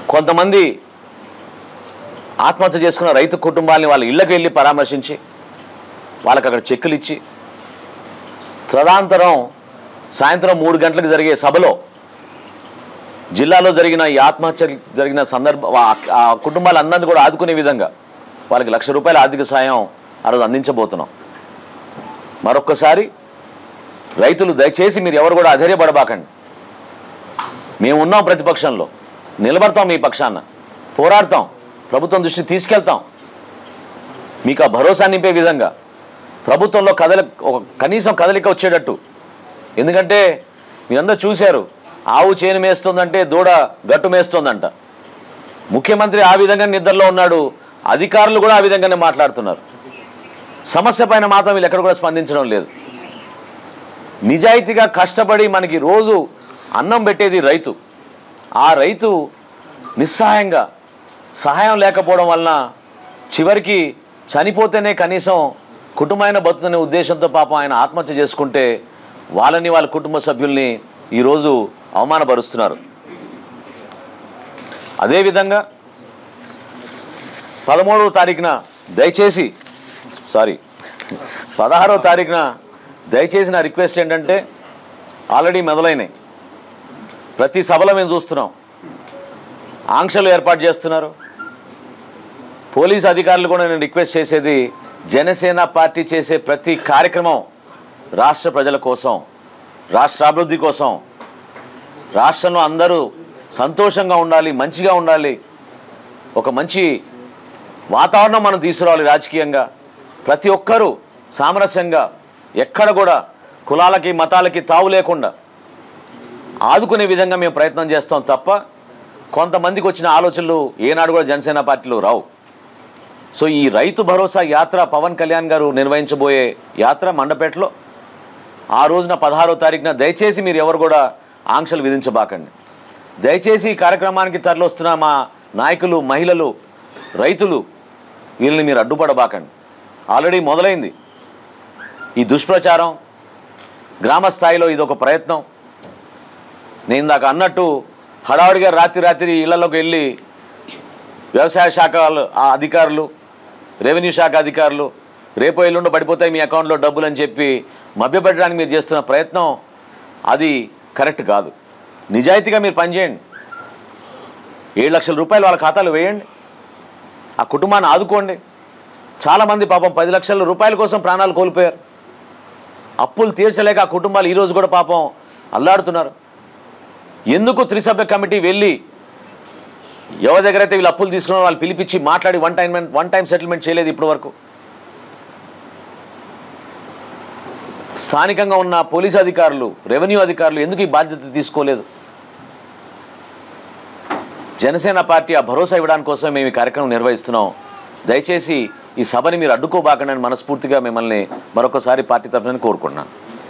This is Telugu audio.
కొంతమంది ఆత్మహత్య చేసుకున్న రైతు కుటుంబాలని వాళ్ళ ఇళ్ళకి వెళ్ళి పరామర్శించి వాళ్ళకి అక్కడ చెక్కులు ఇచ్చి తదాంతరం సాయంత్రం మూడు గంటలకు జరిగే సభలో జిల్లాలో జరిగిన ఈ ఆత్మహత్య జరిగిన సందర్భ ఆ- ఆ కుటుంబాలందరినీ కూడా ఆదుకునే విధంగా వాళ్ళకి లక్ష రూపాయల ఆర్థిక సాయం ఆ రోజు అందించబోతున్నాం మరొక్కసారి రైతులు దయచేసి మీరు ఎవరు కూడా అధైర్యపడబాకండి మేము ఉన్నాం ప్రతిపక్షంలో నిలబడతాం మీ పక్షాన పోరాడతాం ప్రభుత్వం దృష్టికి తీసుకెళ్తాం మీకు ఆ భరోసా నింపే విధంగా ప్రభుత్వంలో కదలి ఒక కనీసం కదలిక వచ్చేటట్టు ఎందుకంటే మీరందరూ చూశారు ఆవు చేను మేస్తుందంటే దూడ గట్టు మేస్తుందంట ముఖ్యమంత్రి ఆ విధంగా నిద్రలో ఉన్నాడు అధికారులు కూడా ఆ విధంగానే మాట్లాడుతున్నారు సమస్య పైన మాత్రం వీళ్ళు ఎక్కడ కూడా స్పందించడం లేదు నిజాయితీగా కష్టపడి మనకి రోజు అన్నం పెట్టేది రైతు ఆ రైతు నిస్సహాయంగా సహాయం లేకపోవడం వలన చివరికి చనిపోతేనే కనీసం కుటుంబమైన బతుకునే ఉద్దేశంతో పాపం ఆయన ఆత్మహత్య చేసుకుంటే వాళ్ళని వాళ్ళ కుటుంబ సభ్యుల్ని ఈరోజు అవమానపరుస్తున్నారు అదేవిధంగా పదమూడవ తారీఖున దయచేసి సారీ పదహారవ తారీఖున దయచేసి నా రిక్వెస్ట్ ఏంటంటే ఆల్రెడీ మొదలైనాయి ప్రతి సభలో మేము చూస్తున్నాం ఆంక్షలు ఏర్పాటు చేస్తున్నారు పోలీస్ అధికారులు కూడా నేను రిక్వెస్ట్ చేసేది జనసేన పార్టీ చేసే ప్రతి కార్యక్రమం రాష్ట్ర ప్రజల కోసం రాష్ట్ర అభివృద్ధి కోసం రాష్ట్రంలో అందరూ సంతోషంగా ఉండాలి మంచిగా ఉండాలి ఒక మంచి వాతావరణం మనం తీసుకురావాలి రాజకీయంగా ప్రతి ఒక్కరూ సామరస్యంగా ఎక్కడ కూడా కులాలకి మతాలకి తావు లేకుండా ఆదుకునే విధంగా మేము ప్రయత్నం చేస్తాం తప్ప కొంతమందికి వచ్చిన ఆలోచనలు ఏనాడు కూడా జనసేన పార్టీలో రావు సో ఈ రైతు భరోసా యాత్ర పవన్ కళ్యాణ్ గారు నిర్వహించబోయే యాత్ర మండపేటలో ఆ రోజున పదహారో తారీఖున దయచేసి మీరు ఎవరు కూడా ఆంక్షలు విధించబాకండి దయచేసి ఈ కార్యక్రమానికి తరలిస్తున్న మా నాయకులు మహిళలు రైతులు వీళ్ళని మీరు అడ్డుపడబాకండి ఆల్రెడీ మొదలైంది ఈ దుష్ప్రచారం గ్రామ స్థాయిలో ఇది ఒక ప్రయత్నం నేను ఇందాక అన్నట్టు హడావుడిగా రాత్రి రాత్రి ఇళ్లలోకి వెళ్ళి వ్యవసాయ శాఖ వాళ్ళు- ఆ అధికారులు రెవెన్యూ శాఖ అధికారులు రేపు ఎల్లుండి పడిపోతాయి మీ అకౌంట్లో డబ్బులు అని చెప్పి మభ్యపెట్టడానికి మీరు చేస్తున్న ప్రయత్నం అది కరెక్ట్ కాదు నిజాయితీగా మీరు పనిచేయండి ఏడు లక్షల రూపాయలు వాళ్ళ ఖాతాలో వేయండి ఆ కుటుంబాన్ని ఆదుకోండి చాలామంది పాపం పది లక్షల రూపాయల కోసం ప్రాణాలు కోల్పోయారు అప్పులు తీర్చలేక ఆ కుటుంబాలు ఈరోజు కూడా పాపం అల్లాడుతున్నారు ఎందుకు త్రిసభ్య కమిటీ వెళ్ళి ఎవరి దగ్గర అయితే వీళ్ళు అప్పులు తీసుకున్నారో వాళ్ళు పిలిపించి మాట్లాడి one time one time settlement చేయలేదు ఇప్పటి వరకు స్థానికంగా ఉన్న పోలీస్ అధికారులు రెవెన్యూ అధికారులు ఎందుకు ఈ బాధ్యత తీసుకోలేదు జనసేన పార్టీ ఆ భరోసా ఇవ్వడానికి కోసం మేము ఈ కార్యక్రమం నిర్వహిస్తున్నాం దయచేసి ఈ సభని మీరు అడ్డుకోబాకండి అని మనస్ఫూర్తిగా మిమ్మల్ని మరొకసారి పార్టీ తరఫున కోరుకుంటున్నాను